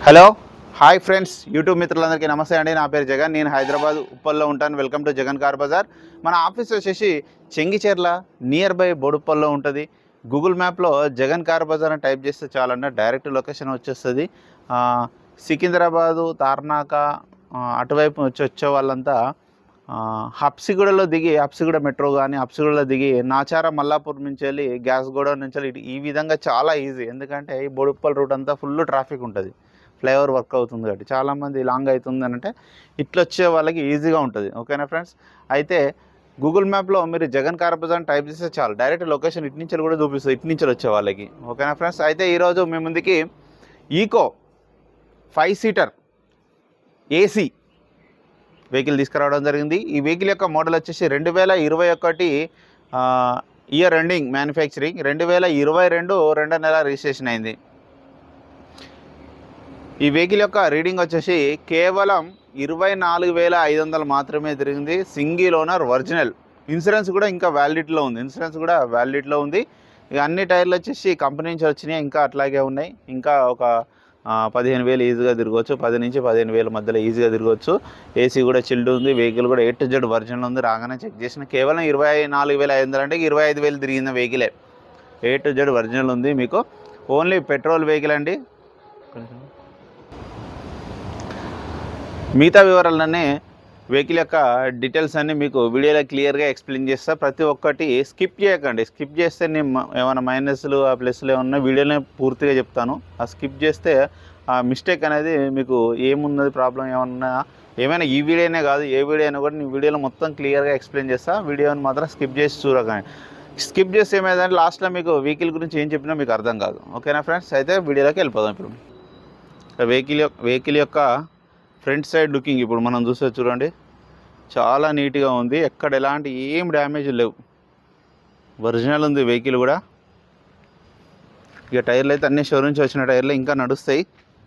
hello hi friends YouTube మిత్రులందరికీ నమస్తే అండి నా పేరు జగన్ నేను హైదరాబాద్ ఉప్పల్లో ఉంటాను welcome to Jagan car bazaar మన ఆఫీస్ వచ్చేసి చెంగిచెర్ల నియర్ బై బొడుప్పల్లో ఉంటుంది గూగుల్ మ్యాప్లో జగన్ కార్ బజార్ అని టైప్ చేస్తే చాలన్న డైరెక్ట్ లొకేషన్ వచ్చేస్తుంది ఆ, సికింద్రాబాదు తార్నాక ఆ, అటువైపు వచ్చి వచ్చే వాళ్ళంతా ఆ, హబ్సిగూడలో దిగి హబ్సిగూడ మెట్రో కానీ హబ్సిగూడలో దిగి నాచార మల్లాపూర్ నుంచి వెళ్ళి గ్యాస్ గోడౌన్ నుంచి వెళ్ళి ఇటు- ఈ విధంగా చాలా ఈజీ ఎందుకంటే ఈ బొడుప్పల్ రూట్ అంతా ఫుల్ ట్రాఫిక్ ఉంటుంది ఫ్లైఓవర్ వర్క్ అవుతుంది కాబట్టి చాలామంది లాంగ్ అవుతుంది అని అంటే ఇట్లా వచ్చే వాళ్ళకి ఈజీగా ఉంటుంది ఓకేనా ఫ్రెండ్స్ అయితే గూగుల్ మ్యాప్లో మీరు జగన్ కార్ బజార్ టైప్ చేస్తే చాలు డైరెక్ట్ లొకేషన్ ఇటు నుంచి కూడా చూపిస్తుంది ఇటు నుంచి వచ్చే వాళ్ళకి ఓకేనా ఫ్రెండ్స్ అయితే ఈరోజు మీ ముందుకి Eeco five seater AC vehicle తీసుకురావడం జరిగింది ఈ వెహికల్ యొక్క మోడల్ వచ్చేసి రెండు వేల ఇరవై ఒకటి ఇయర్ ఎండింగ్ మ్యానుఫ్యాక్చరింగ్ రెండు వేల ఇరవై రెండు రెండో నెల రిజిస్ట్రేషన్ అయింది ఈ వెహికల్ యొక్క రీడింగ్ వచ్చేసి కేవలం ఇరవై నాలుగు వేల ఐదు వందలు మాత్రమే తిరిగింది సింగిల్ ఓనర్ ఒరిజినల్ ఇన్సూరెన్స్ కూడా ఇంకా వ్యాలిడిటీలో ఉంది ఇన్సూరెన్స్ కూడా వ్యాలిడిటీలో ఉంది ఇక అన్ని టైర్లు వచ్చేసి కంపెనీ నుంచి వచ్చినాయి ఇంకా అట్లాగే ఉన్నాయి ఇంకా ఒక ఆ, పదిహేను వేలు ఈజీగా తిరగవచ్చు పది నుంచి పదిహేను వేల మధ్యలో ఈజీగా తిరగవచ్చు ఏసీ కూడా చిల్డ్ ఉంది వెహికల్ కూడా ఎయిట్ జెడ్ వర్జన్ ఉంది రాగానే చెక్ చేసిన కేవలం ఇరవై నాలుగు వేల ఐదు వందలు అంటే ఇరవై ఐదు వేలు తిరిగిన వెహికలే ఎయిట్ జెడ్ ఒరిజినల్ ఉంది మీకు ఓన్లీ పెట్రోల్ వెహికల్ అండి మిగతా వివరాలన్నీ వెహికల్ యొక్క డీటెయిల్స్ అన్నీ మీకు వీడియోలో క్లియర్గా ఎక్స్ప్లెయిన్ చేస్తా ప్రతి ఒక్కటి స్కిప్ చేయకండి స్కిప్ చేస్తే నేను మ- ఏమైనా మైనస్లు ఆ ప్లస్లు ఏమన్నా వీడియోలో పూర్తిగా చెప్తాను ఆ స్కిప్ చేస్తే ఆ మిస్టేక్ అనేది మీకు ఏమున్నది ప్రాబ్లం ఏమన్నా ఏమైనా ఈ వీడియోనే కాదు ఏ వీడియో అయినా కూడా నేను వీడియోలో మొత్తం క్లియర్గా ఎక్స్ప్లెయిన్ చేస్తా వీడియోని మాత్రం స్కిప్ చేసి చూడకండి స్కిప్ చేస్తే ఏమైందంటే లాస్ట్లో మీకు వెహికల్ గురించి ఏం చెప్పినా మీకు అర్థం కాదు ఓకేనా ఫ్రెండ్స్ అయితే వీడియోలోకి వెళ్ళిపోదాం ఇప్పుడు వెహికల్ యొక్క వెహికల్ యొక్క ఫ్రంట్ సైడ్ లుకింగ్ ఇప్పుడు మనం చూస్తే చూడండి చాలా నీట్గా ఉంది ఎక్కడ ఎలాంటి ఏం డ్యామేజ్ లేవు ఒరిజినల్ ఉంది వెహికల్ కూడా ఇక టైర్లు అయితే అన్ని షోరూమ్ నుంచి వచ్చిన టైర్లు ఇంకా నడుస్తాయి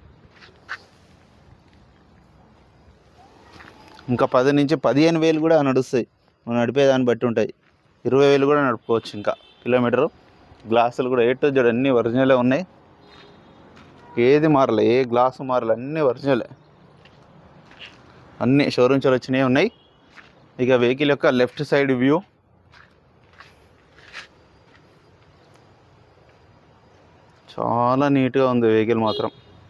ఇంకా పది నుంచి పదిహేను వేలు కూడా నడుస్తాయి మనం నడిపేదాన్ని బట్టి ఉంటాయి ఇరవై వేలు కూడా నడుపుకోవచ్చు ఇంకా కిలోమీటరు గ్లాసులు కూడా ఏ టు జెడ్ అన్నీ ఒరిజినలే ఉన్నాయి ఏది మారలే ఏ గ్లాసు మారలే అన్నీ ఒరిజినలే అన్ని షోరూమ్ నుంచి వచ్చినవి ఉన్నాయి ఇక వెహికల్ యొక్క లెఫ్ట్ సైడ్ వ్యూ చాలా నీట్గా ఉంది వెహికల్ మాత్రం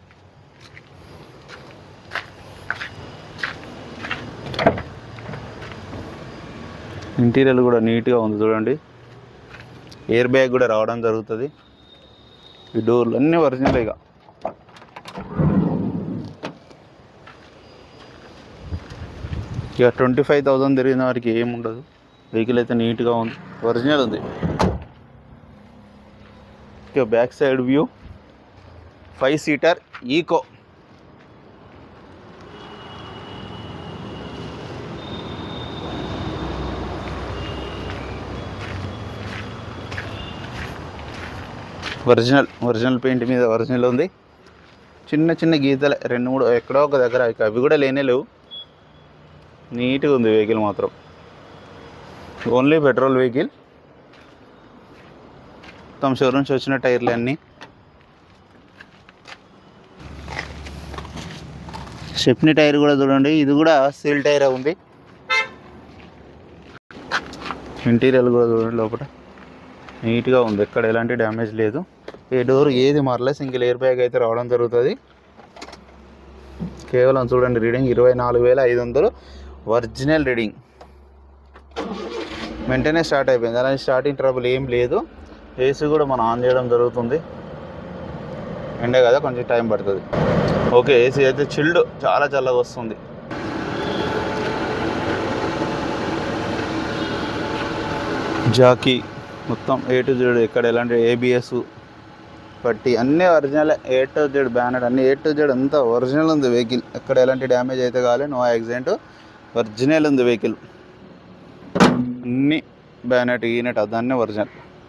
ఇంటీరియర్ కూడా నీట్గా ఉంది చూడండి ఎయిర్ బ్యాగ్ కూడా రావడం జరుగుతుంది ఈ డోర్లు అన్నీ ఒరిజినల్ ఇక ఇక ట్వంటీ ఫైవ్ థౌజండ్ తిరిగిన వారికి ఏం ఉండదు వెహికల్ అయితే నీట్గా ఉంది ఒరిజినల్ ఉంది ఇక back side view five seater Eeco original original paint మీద ఒరిజినల్ ఉంది చిన్న చిన్న గీతలు రెండు మూడు ఎక్కడో ఒక దగ్గర ఇక అవి కూడా లేనే లేవు నీట్గా ఉంది వెహికల్ మాత్రం ఓన్లీ పెట్రోల్ వెహికల్ మొత్తం షోరూమ్ నుంచి వచ్చిన టైర్లు అన్నీ స్టెప్నీ టైర్ కూడా చూడండి ఇది కూడా సీల్ టైర్ ఉంది ఇంటీరియర్ కూడా చూడండి లోపల నీట్గా ఉంది ఎక్కడ ఎలాంటి డ్యామేజ్ లేదు ఏ డోర్ ఏది మారలే సింగిల్ ఎయిర్ బ్యాగ్ అయితే రావడం జరుగుతుంది కేవలం చూడండి రీడింగ్ ఇరవై నాలుగు వేల ఐదు వందలు ఒరిజినల్ రీడింగ్ వెంటనే స్టార్ట్ అయిపోయింది అలాంటి స్టార్టింగ్ ట్రబుల్ ఏం లేదు ఏసీ కూడా మనం ఆన్ చేయడం జరుగుతుంది ఎండే కదా కొంచెం టైం పడుతుంది ఓకే ఏసీ అయితే చిల్డ్ చాలా చల్లగా వస్తుంది జాకీ మొత్తం ఏ టు జెడ్ ఎక్కడ ఎలాంటి ఏబిఎస్ పట్టి అన్నీ original A to Z banner అన్ని ఏ టు జెడ్ అంతా ఒరిజినల్ ఉంది వెహికల్ ఎక్కడ ఎలాంటి డ్యామేజ్ అయితే కాలే నో యాక్సిడెంట్ ఒరిజినల్ ఉంది వెహికల్ అన్ని బ్యానెట్ ఈనెట్ అదన్నీ ఒరిజినల్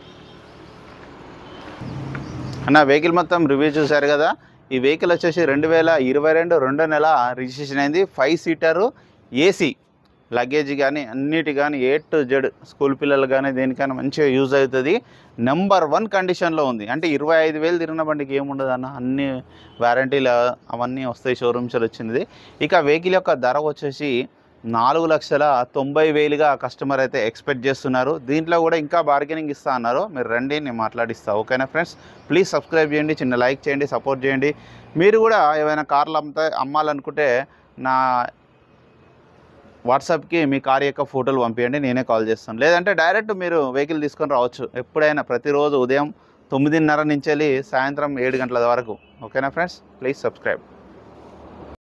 అన్న వెహికల్ మొత్తం రివ్యూ చూశారు కదా ఈ వెహికల్ వచ్చేసి రెండు వేల ఇరవై రెండు రెండో నెల రిజిస్ట్రేషన్ అయింది ఫైవ్ సీటరు ఏసీ లగేజ్ కానీ అన్నిటి కానీ ఏ టు జెడ్ స్కూల్ పిల్లలు కానీ దేనికైనా మంచిగా యూజ్ అవుతుంది నెంబర్ వన్ కండిషన్లో ఉంది అంటే ఇరవై ఐదు వేలు తిరిగిన బండికి ఏముండదు అన్న అన్ని వారంటీలు అవన్నీ వస్తాయి షోరూమ్స్ వచ్చింది ఇక వెహికల్ యొక్క ధర వచ్చేసి నాలుగు లక్షల తొంభై వేలుగా కస్టమర్ అయితే ఎక్స్పెక్ట్ చేస్తున్నారు దీంట్లో కూడా ఇంకా బార్గెనింగ్ ఇస్తా అన్నారు మీరు రండి నేను మాట్లాడిస్తా ఓకేనా ఫ్రెండ్స్ ప్లీజ్ సబ్స్క్రైబ్ చేయండి చిన్న లైక్ చేయండి సపోర్ట్ చేయండి మీరు కూడా ఏమైనా కార్లు అమ్ముతా అమ్మాలనుకుంటే నా వాట్సాప్కి మీ కార్ యొక్క ఫోటోలు పంపించండి నేనే కాల్ చేస్తాను లేదంటే డైరెక్ట్ మీరు వెహికల్ తీసుకొని రావచ్చు ఎప్పుడైనా ప్రతిరోజు ఉదయం తొమ్మిదిన్నర నుంచి వెళ్ళి సాయంత్రం ఏడు గంటల వరకు ఓకేనా ఫ్రెండ్స్ ప్లీజ్ సబ్స్క్రైబ్